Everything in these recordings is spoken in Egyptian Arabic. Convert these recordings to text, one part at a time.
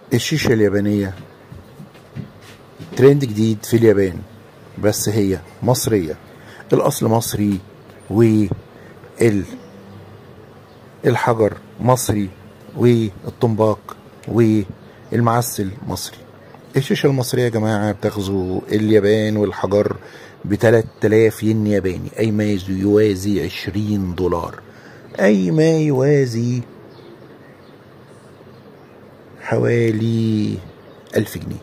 الشيشة اليابانية ترند جديد في اليابان بس هي مصرية الأصل مصري وال الحجر مصري والطنباق والمعسل مصري الشيشة المصرية يا جماعة بتغزو اليابان والحجر بتلات آلاف ين ياباني أي ما يوازي عشرين دولار أي ما يوازي حوالي ألف جنيه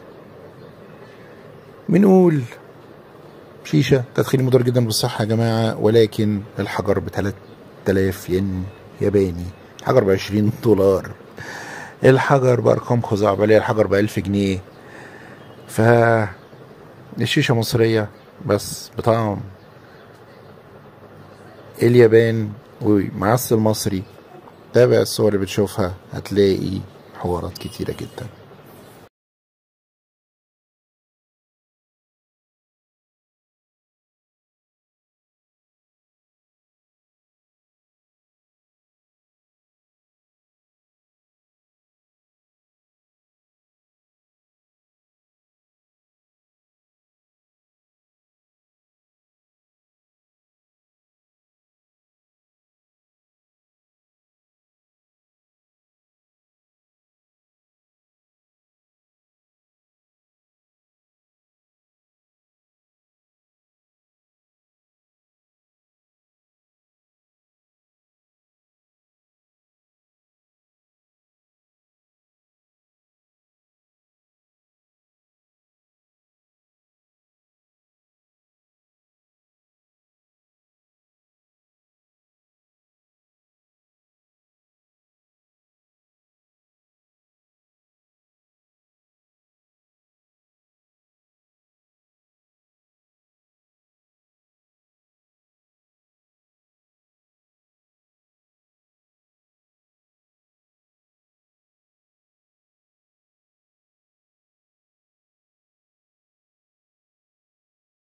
بنقول شيشة تدخين مضر جدا بالصحة يا جماعة ولكن الحجر بتلات آلاف ين ياباني الحجر بعشرين دولار الحجر بأرقام خزعبلية الحجر بألف جنيه ف الشيشة مصرية بس بطعم اليابان ومعسل مصري تابع الصور اللي بتشوفها هتلاقي حوارات كتيرة جدا